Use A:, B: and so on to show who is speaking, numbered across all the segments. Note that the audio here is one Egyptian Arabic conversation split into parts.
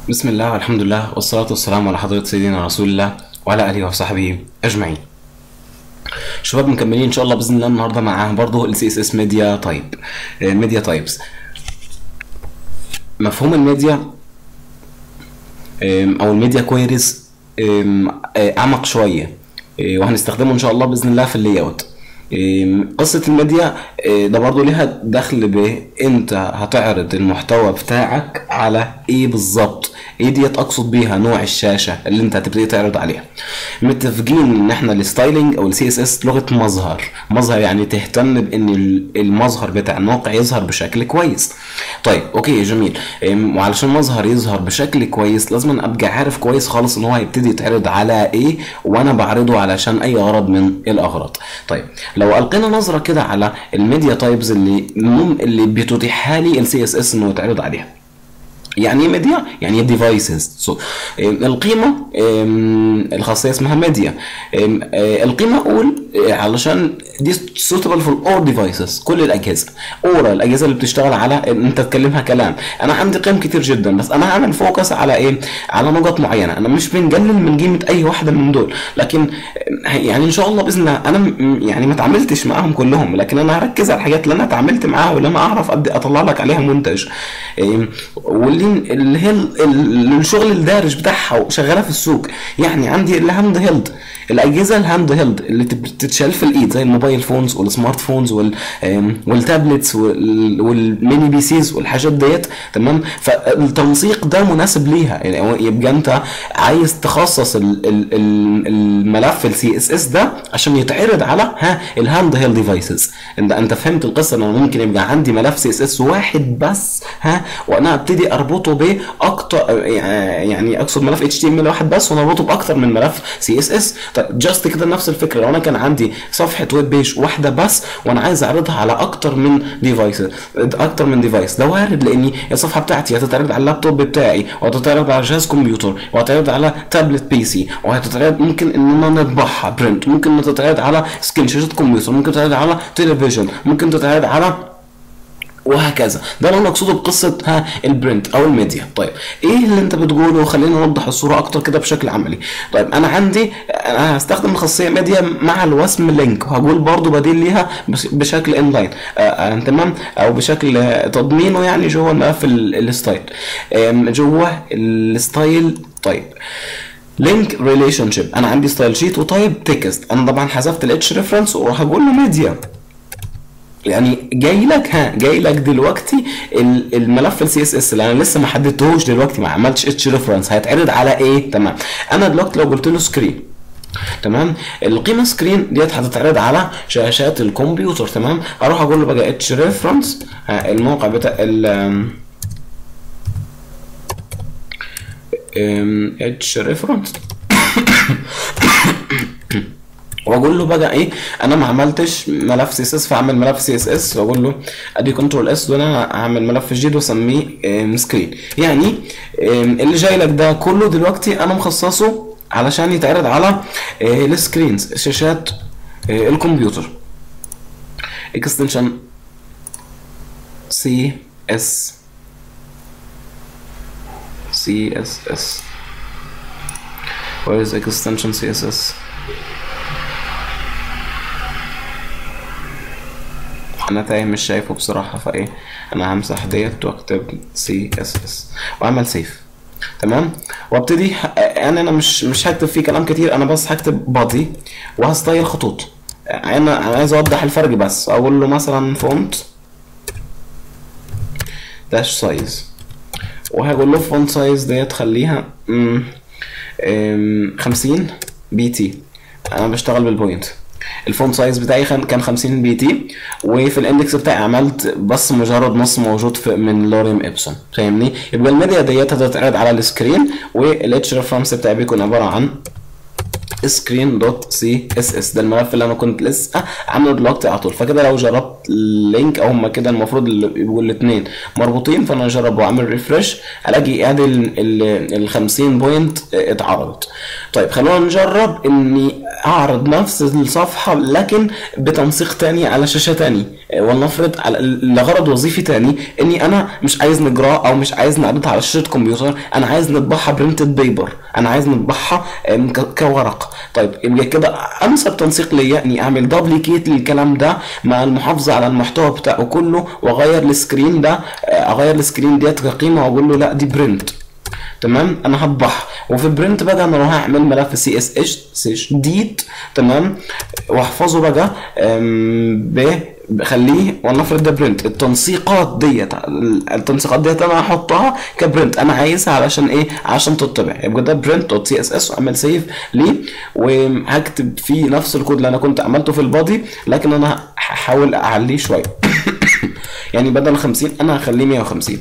A: بسم الله والحمد لله والصلاة والسلام على حضرة سيدنا رسول الله وعلى آله وصحبه أجمعين. شباب مكملين إن شاء الله بإذن الله النهاردة مع برضه ال CSS ميديا تايب ميديا تايبس. مفهوم الميديا أم، أو الميديا كويريز أم، أه، أعمق شوية أه، وهنستخدمه إن شاء الله بإذن الله في اللي اوت. أم، قصة الميديا أه، ده برضه ليها دخل بأنت هتعرض المحتوى بتاعك على إيه بالظبط ايه ديت اقصد بيها نوع الشاشه اللي انت هتبتدي تعرض عليها متفقين ان احنا الستايلنج او السي اس اس لغه مظهر مظهر يعني تهتم بان ال- المظهر بتاع الموقع يظهر بشكل كويس طيب اوكي جميل ام، وعلشان مظهر يظهر بشكل كويس لازم ابقى عارف كويس خالص ان هو هيبتدي يتعرض على ايه وانا بعرضه علشان اي غرض من الاغراض طيب لو القينا نظره كده على الميديا تايبز اللي مم اللي بتتيحها لي السي اس اس انه يتعرض عليها يعني ايه ميديا؟ يعني ايه ديفايسز سو القيمه أم، الخاصيه اسمها ميديا أم، آه، القيمه اقول آه، علشان دي suitable for all devices كل الاجهزه اورا الاجهزه اللي بتشتغل على ان انت تكلمها كلام انا عندي قيم كتير جدا بس انا هعمل فوكس على ايه على نقط معينه انا مش بنقلل من قيمه اي واحده من دول لكن آه، يعني ان شاء الله باذن الله انا م- يعني ما اتعاملتش معاهم كلهم لكن انا هركز على الحاجات اللي انا اتعاملت معاها واللي انا اعرف أدي اطلع لك عليها منتج إيه، واللي اللي هي ال- ال- الشغل الدارج بتاعها وشغاله في السوق يعني عندي الهاند هيلد الاجهزه الهاند هيلد اللي تب- تتشال في الايد زي الموبايل فونز والسمارت فونز وال آم، والتابلتس وال- والميني بي سيز والحاجات ديت تمام فالتنسيق ده مناسب ليها يعني هو يبقى انت عايز تخصص ال- ال- ال- الملف السي اس اس ده عشان يتعرض على ها الهاند هيلد ديفايسز انت انت فهمت القصه ان أنا ممكن يبقى عندي ملف سي اس اس واحد بس ها وانا ابتدي اربطه باكتر يعني اقصد ملف اتش تي ام ال واحد بس وانا اربطه باكتر من ملف سي اس اس طيب جاست كده نفس الفكره لو انا كان عندي صفحه ويب بيج واحده بس وانا عايز اعرضها على اكتر من ديفايس اكتر من ديفايس ده وارد لاني الصفحه بتاعتي هتتعرض على اللابتوب بتاعي وهتتعرض على جهاز كمبيوتر وهتتعرض على تابلت بي سي وهتتعرض ممكن ان انا نطبعها برنت ممكن تتعرض على سكرين شاشه كمبيوتر ممكن تتعرض على تلفزيون ممكن تتعرض على وهكذا ده اللي انا اقصده بقصه ها البرنت او الميديا طيب ايه اللي انت بتقوله خلينا نوضح الصوره اكتر كده بشكل عملي طيب انا عندي انا هستخدم خاصيه ميديا مع الوسم لينك وهقول برضو بديل ليها بس- بشكل انلاين آه آه تمام او بشكل آه، تضمينه يعني جوه الملف ال- الستايل آم، جوه الستايل طيب لينك ريليشن شيب انا عندي ستايل شيت وتايب تكست انا طبعا حذفت الاتش ريفرنس وراح اقول له ميديا يعني جاي لك ها جاي لك دلوقتي ال- الملف السي اس اس اللي انا لسه ما حددتهوش دلوقتي ما عملتش اتش ريفرنس هيتعرض على ايه تمام انا دلوقتي لو قلت له سكرين تمام القيمه سكرين ديت هتتعرض على شاشات الكمبيوتر تمام اروح اقول له بقى اتش ريفرنس الموقع بتاع ال اتش ريفرنس واقول له بقى ايه انا ما عملتش ملف سي اس اس فاعمل ملف سي اس اس واقول له ادي كنترول اس وانا هعمل ملف جديد واسميه ام، سكرين يعني ام، اللي جاي لك ده كله دلوقتي انا مخصصه علشان يتعرض على اه، السكرينز شاشات اه، الكمبيوتر اكستنشن سي اس سي اس اس where is extension css انا تايه مش شايفه بصراحه فايه انا همسح ديت واكتب سي اس اس واعمل سيف تمام وابتدي ه- انا انا مش مش هكتب فيه كلام كتير انا بس هكتب بادي وهستايل خطوط انا انا عايز اوضح الفرق بس اقول له مثلا فونت داش سايز وهقول له فونت سايز ديت خليها مم، أم، 50 بي تي انا بشتغل بالبوينت الفونت سايز بتاعي خم- كان 50 بي تي وفي الاندكس بتاعي عملت بس مجرد نص موجود في من لوريم ابسون فاهمني يبقى الميديا ديت هتتعرض على السكرين والاتش ريفرنس بتاعي بيكون عباره عن سكرين دوت سي اس اس ده الملف اللي انا كنت لسه عامله دلوقتي على طول فكده لو جربت لينك او هما كده المفروض اللي يبقوا الاثنين مربوطين فانا اجرب واعمل ريفرش الاقي ادي ال 50 بوينت اتعرضت طيب خلونا نجرب اني اعرض نفس الصفحه لكن بتنسيق تاني على شاشه تاني ولنفرض على لغرض وظيفي تاني اني انا مش عايز نجراه او مش عايز نعرضها على شاشه كمبيوتر انا عايز نطبعها برنتد بيبر انا عايز نطبعها آم، ك- كورق طيب يبقى كده انسب تنسيق ليا اني اعمل دبليكيت للكلام ده مع المحافظه على المحتوى بتاعه كله واغير السكرين ده آه، اغير السكرين ديت كقيمه واقول له لا دي برنت تمام انا هطبعها وفي برنت بقى انا اروح اعمل ملف سي اس اتش جديد تمام واحفظه بقى أم، ب بخليه ولنفرض ده برنت التنسيقات ديت التنسيقات ديت انا هحطها كبرنت انا عايزها علشان ايه عشان تطبع يبقى ده برنت دوت سي اس اس واعمل سيف ليه وهكتب فيه نفس الكود اللي انا كنت عملته في البادي لكن انا هحاول اعليه شويه يعني بدل 50 انا هخليه 150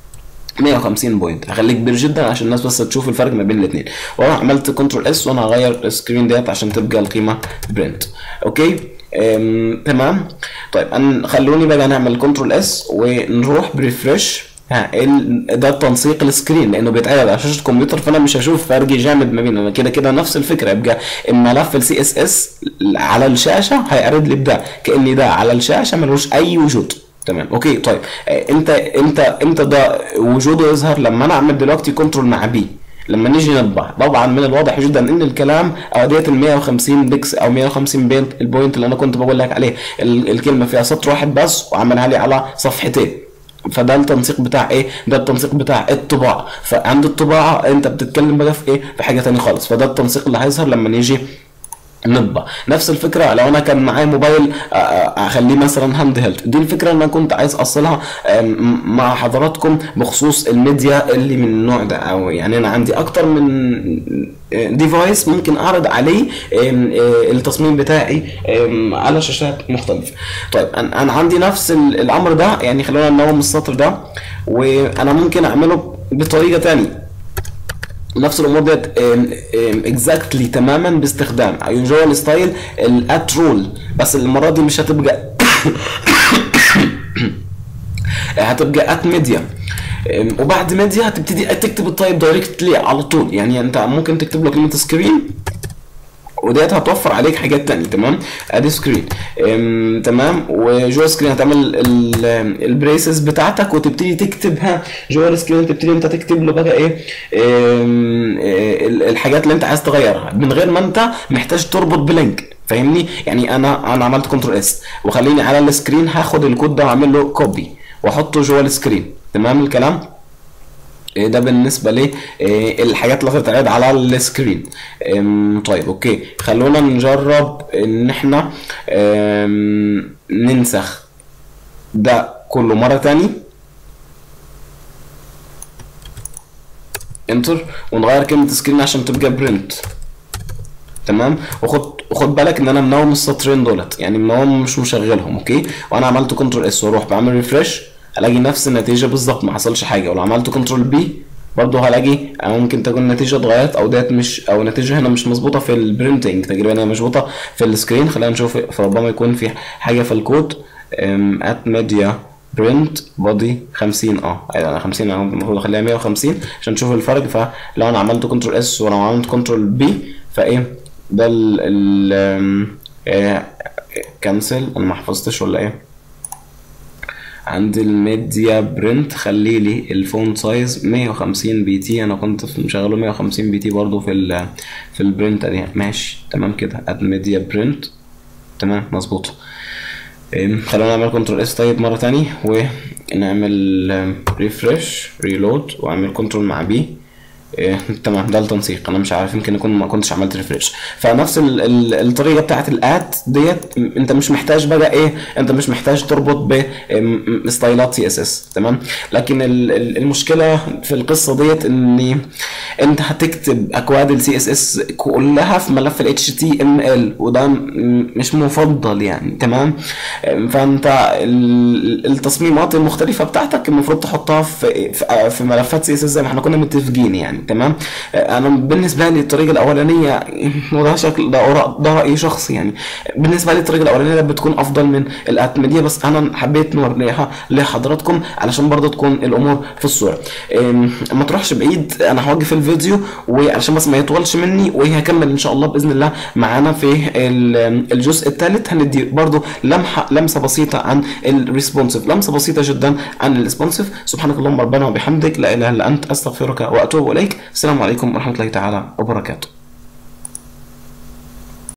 A: 150 بوينت هخليه كبير جدا عشان الناس بس تشوف الفرق ما بين الاثنين وانا عملت كنترول اس وانا هغير السكرين ديت عشان تبقى القيمه برنت اوكي أم، تمام طيب أن خلوني بقى نعمل كنترول اس ونروح بريفرش ها ال- ده تنسيق السكرين لانه بيتعرض على شاشه الكمبيوتر فانا مش هشوف فرق جامد ما بينهم كده كده نفس الفكره يبقى الملف السي اس اس على الشاشه هيعرض لي بده كان ده على الشاشه ملوش اي وجود تمام اوكي طيب آه، انت انت انت ده وجوده يظهر لما انا اعمل دلوقتي كنترول مع بي لما نيجي نطبع طبعا من الواضح جدا ان الكلام او ديت ال 150 بيكس او 150 بينت البوينت اللي انا كنت بقول لك عليه ال- الكلمه فيها سطر واحد بس وعملها لي على صفحتين فده التنسيق بتاع ايه ده التنسيق بتاع الطباعه فعند الطباعه انت بتتكلم بقى في ايه في حاجه تانية خالص فده التنسيق اللي هيظهر لما نيجي نطبع نفس الفكره لو انا كان معايا موبايل آه، آه، اخليه مثلا هاند هيلد دي الفكره اللي انا كنت عايز اوصلها آم، مع حضراتكم بخصوص الميديا اللي من النوع ده او يعني انا عندي اكتر من ديفايس ممكن اعرض عليه آم، آه، التصميم بتاعي آم، على شاشات مختلفه طيب انا أنا عندي نفس ال- الامر ده يعني خلونا ننوم السطر ده وانا ممكن اعمله بطريقه تانية نفس الامور ديت اكزاكتلي تماما باستخدام يوجوال ستايل الات رول بس المره دي مش هتبقى هتبقى ات ميديا وبعد ميديا هتبتدي تكتب التايب دايركتلي على طول يعني انت ممكن تكتب له كلمه سكرين وديت هتوفر عليك حاجات تانية تمام ادي سكرين ام، تمام وجوه السكرين هتعمل ال- البريسز بتاعتك وتبتدي تكتبها جوه السكرين تبتدي انت تكتب له بقى ايه ام، اه، ال- الحاجات اللي انت عايز تغيرها من غير ما انت محتاج تربط بلينك فاهمني يعني انا انا عملت كنترول اس وخليني على السكرين هاخد الكود ده واعمل له كوبي واحطه جوه السكرين تمام الكلام إيه ده بالنسبة لي إيه الحاجات اللي هتتعرض على السكرين إم، طيب اوكي خلونا نجرب ان احنا إم، ننسخ ده كله مرة تاني انتر ونغير كلمة سكرين عشان تبقى برنت تمام وخد وخد بالك ان انا منوم السطرين دولت يعني منوم مش مشغلهم اوكي وانا عملت كنترول اس واروح بعمل ريفرش الاقي نفس النتيجه بالظبط ما حصلش حاجه ولو عملت كنترول بي برضه هلاقي ممكن تكون النتيجه اتغيرت او ديت مش او النتيجه هنا مش مظبوطه في البرينتنج تقريبا هي مظبوطه في السكرين خلينا نشوف فربما يكون في حاجه في الكود ات ميديا برنت بودي 50 اه انا 50 انا المفروض اخليها 150 عشان نشوف الفرق فلو انا عملت كنترول اس ولو عملت كنترول بي فايه ده ال ال كنسل انا ما حفظتش ولا ايه عند الميديا برنت خلي لي الفونت سايز 150 بي تي انا كنت مشغله 150 بي تي برضو في ال في البرنت دي ماشي تمام كده اد ميديا برنت تمام مظبوط أم، خلونا نعمل كنترول اس طيب مره تاني ونعمل ريفرش ريلود واعمل كنترول مع بي إيه تمام ده التنسيق انا مش عارف يمكن اكون ما كنتش عملت ريفريش فنفس ال ال الطريقه بتاعت الاد ديت م- انت مش محتاج بقى ايه انت مش محتاج تربط بستايلات سي اس اس تمام لكن ال ال المشكله في القصه ديت ان انت هتكتب اكواد السي اس اس كلها في ملف ال HTML وده م- مش مفضل يعني تمام أم، فانت ال- التصميمات المختلفه بتاعتك المفروض تحطها في في, في ملفات سي اس اس زي ما احنا كنا متفقين يعني تمام آه، انا بالنسبه لي الطريقه الاولانيه وده شكل ده آراء- ده راي شخصي يعني بالنسبه لي الطريقه الاولانيه بتكون افضل من الاعتماديه بس انا حبيت نوريها لحضراتكم علشان برضه تكون الامور في الصوره أم، ما تروحش بعيد انا هوقف الفيديو وعشان بس ما يطولش مني وهكمل ان شاء الله باذن الله معانا في ال- الجزء الثالث هندي برضه لمحه لمسه بسيطه عن الريسبونسيف لمسه بسيطه جدا عن الريسبونسيف سبحانك اللهم ربنا وبحمدك لا اله الا انت استغفرك واتوب اليك السلام عليكم ورحمه الله تعالى وبركاته